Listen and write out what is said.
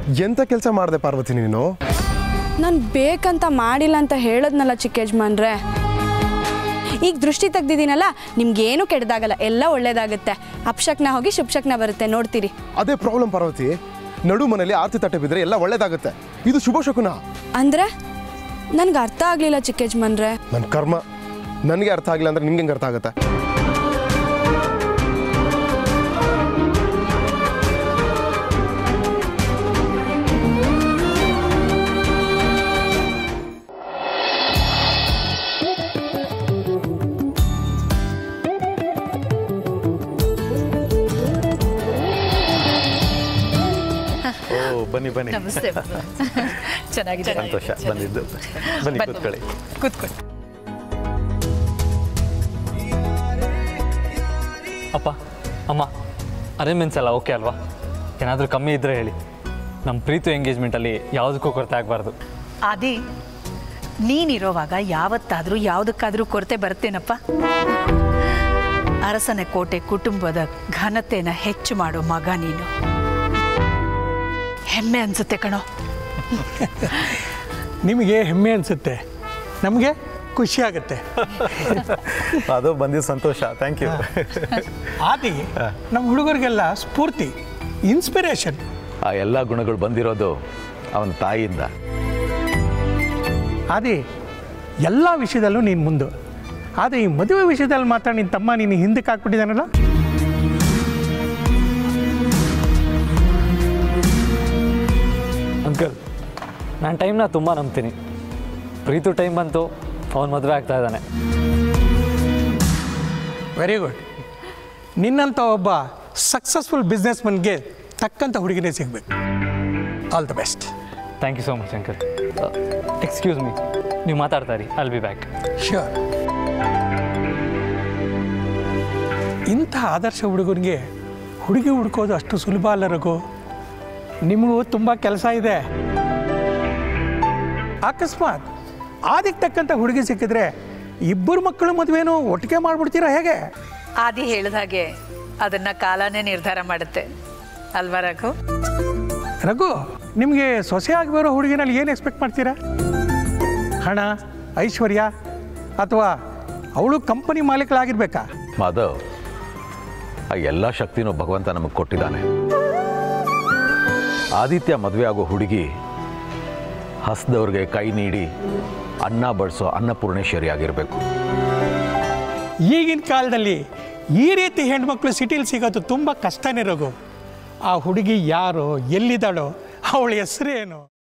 ಎಂಥ ಕೆಲಸ ಮಾಡಿದೆ ಪಾರ್ವತಿ ನೀನು ನಾನು ಬೇಕಂತ ಮಾಡಿಲ್ಲ ಅಂತ ಹೇಳದ್ನಲ್ಲ ಚಿಕ್ಕ ಯಜಮಾನ್ರೆ ಈಗ ದೃಷ್ಟಿ ತೆಗ್ದಿದ್ದೀನಲ್ಲ ನಿಮ್ಗೇನು ಕೆಡ್ದಾಗಲ್ಲ ಎಲ್ಲ ಒಳ್ಳೇದಾಗುತ್ತೆ ಅಪ್ಶಕ್ನ ಹೋಗಿ ಶುಭಶಕ್ನ ಬರುತ್ತೆ ನೋಡ್ತೀರಿ ಅದೇ ಪ್ರಾಬ್ಲಮ್ ಪಾರ್ವತಿ ನಡು ಮನೇಲಿ ಆರ್ತಿ ತಟ್ಟೆ ಬಿದ್ದರೆ ಎಲ್ಲ ಒಳ್ಳೇದಾಗುತ್ತೆ ಇದು ಶುಭ ಶಕುನ ಅಂದ್ರೆ ನನ್ಗೆ ಅರ್ಥ ಆಗ್ಲಿಲ್ಲ ಚಿಕ್ಕ ಯಜಮಾನ್ರೆ ನನ್ನ ಕರ್ಮ ನನಗೆ ಅರ್ಥ ಆಗಿಲ್ಲ ಅಂದ್ರೆ ನಿಮ್ಗೆ ಹೆಂಗೆ ಅರ್ಥ ಆಗುತ್ತೆ ಓ ಬನ್ನಿ ಬನ್ನಿ ನಮಸ್ತೆ ಚೆನ್ನಾಗಿದೆ ಸಂತೋಷ ಬಂದಿದ್ದು ಬನ್ನಿ ಬನ್ನಿ. ಕೂತ್ಕೊಳ್ಳಿ ಕೂತ್ಕೊಳ್ಳಿ ಅಪ್ಪ ಅಮ್ಮ ಅರೇಂಜ್ಮೆಂಟ್ಸ್ ಎಲ್ಲ ಓಕೆ ಅಲ್ವಾ ಏನಾದರೂ ಕಮ್ಮಿ ಇದ್ದರೆ ಹೇಳಿ ನಮ್ಮ ಪ್ರೀತು ಎಂಗೇಜ್ಮೆಂಟಲ್ಲಿ ಯಾವುದಕ್ಕೂ ಕೊರತೆ ಆಗಬಾರ್ದು ಆದಿ ನೀನಿರೋವಾಗ ಯಾವತ್ತಾದರೂ ಯಾವುದಕ್ಕಾದರೂ ಕೊರತೆ ಬರುತ್ತೇನಪ್ಪ ಅರಸನ ಕೋಟೆ ಕುಟುಂಬದ ಘನತೆನ ಹೆಚ್ಚು ಮಾಡೋ ಮಗ ನೀನು ಹೆಮ್ಮೆ ಅನ್ಸುತ್ತೆ ಕಣೋ ನಿಮಗೆ ಹೆಮ್ಮೆ ಅನಿಸುತ್ತೆ ನಮಗೆ ಖುಷಿ ಆಗುತ್ತೆ ಅದು ಬಂದಿದ್ದು ಸಂತೋಷ ಥ್ಯಾಂಕ್ ಯು ಆದಿ ನಮ್ಮ ಹುಡುಗರಿಗೆಲ್ಲ ಸ್ಫೂರ್ತಿ ಇನ್ಸ್ಪಿರೇಷನ್ ಆ ಎಲ್ಲ ಗುಣಗಳು ಬಂದಿರೋದು ಅವನ ತಾಯಿಯಿಂದ ಆದಿ ಎಲ್ಲ ವಿಷಯದಲ್ಲೂ ನೀನು ಮುಂದು ಆದರೆ ಈ ಮದುವೆ ವಿಷಯದಲ್ಲಿ ಮಾತ್ರ ನಿನ್ನ ತಮ್ಮ ನೀನು ಹಿಂದಕ್ಕೆ ಹಾಕ್ಬಿಟ್ಟಿದ್ದಾನಲ್ಲ ಅಂಕಲ್ ನಾನು ಟೈಮ್ನ ತುಂಬ ನಂಬ್ತೀನಿ ಪ್ರೀತು ಟೈಮ್ ಬಂತು ಅವ್ನು ಮದುವೆ ಆಗ್ತಾ ಇದ್ದಾನೆ ವೆರಿ ಗುಡ್ ನಿನ್ನಂಥ ಒಬ್ಬ ಸಕ್ಸಸ್ಫುಲ್ ಬಿಸ್ನೆಸ್ ಮನ್ಗೆ ತಕ್ಕಂಥ ಹುಡುಗಿನೇ ಸಿಗಬೇಕು all the best thank you so much uncle excuse me ನೀವು ಮಾತಾಡ್ತಾ ಇರಿ ಐಲ್ ಬಿ ಬ್ಯಾಕ್ ಶ್ಯೂರ್ ಇಂಥ ಆದರ್ಶ ಹುಡುಗನಿಗೆ ಹುಡುಗಿ ಹುಡ್ಕೋದು ಅಷ್ಟು ಸುಲಭ ಅಲ್ಲ ರಘು ನಿಮಗೂ ತುಂಬ ಕೆಲಸ ಇದೆ ಅಕಸ್ಮಾತ್ ಅದಕ್ಕೆ ತಕ್ಕಂಥ ಹುಡುಗಿ ಸಿಕ್ಕಿದ್ರೆ ಇಬ್ಬರು ಮಕ್ಕಳು ಮದುವೆನೂ ಒಟ್ಟಿಗೆ ಮಾಡ್ಬಿಡ್ತೀರಾ ಹೇಗೆ ಆದಿ ಹೇಳಿದ ಹಾಗೆ ಅದನ್ನ ಕಾಲನೇ ನಿರ್ಧಾರ ಮಾಡುತ್ತೆ ಅಲ್ವಾ ರಘು ರಘು ನಿಮಗೆ ಸೊಸೆ ಆಗಿ ಬರೋ ಹುಡುಗಿನಲ್ಲಿ ಏನು ಎಕ್ಸ್ಪೆಕ್ಟ್ ಮಾಡ್ತೀರಾ ಹಣ ಐಶ್ವರ್ಯ ಅಥವಾ ಅವಳು ಕಂಪನಿ ಮಾಲೀಕಳಾಗಿರ್ಬೇಕಾ ಮಾಧವ್ ಆ ಎಲ್ಲ ಶಕ್ತಿನೂ ಭಗವಂತ ನಮಗೆ ಕೊಟ್ಟಿದ್ದಾನೆ ಆದಿತ್ಯ ಮದುವೆ ಆಗೋ ಹುಡುಗಿ ಹಸ್ದವ್ರಿಗೆ ಕೈ ನೀಡಿ ಅನ್ನ ಬಡಿಸೋ ಅನ್ನಪೂರ್ಣೇಶ್ವರಿ ಆಗಿರಬೇಕು ಈಗಿನ ಕಾಲದಲ್ಲಿ ಈ ರೀತಿ ಹೆಣ್ಮಕ್ಳು ಸಿಟಿಲಿ ಸಿಗೋದು ತುಂಬ ಕಷ್ಟನೇ ರಘು ಆ ಹುಡುಗಿ ಯಾರು ಎಲ್ಲಿದ್ದಾಳೋ ಅವಳ ಹೆಸರೇನು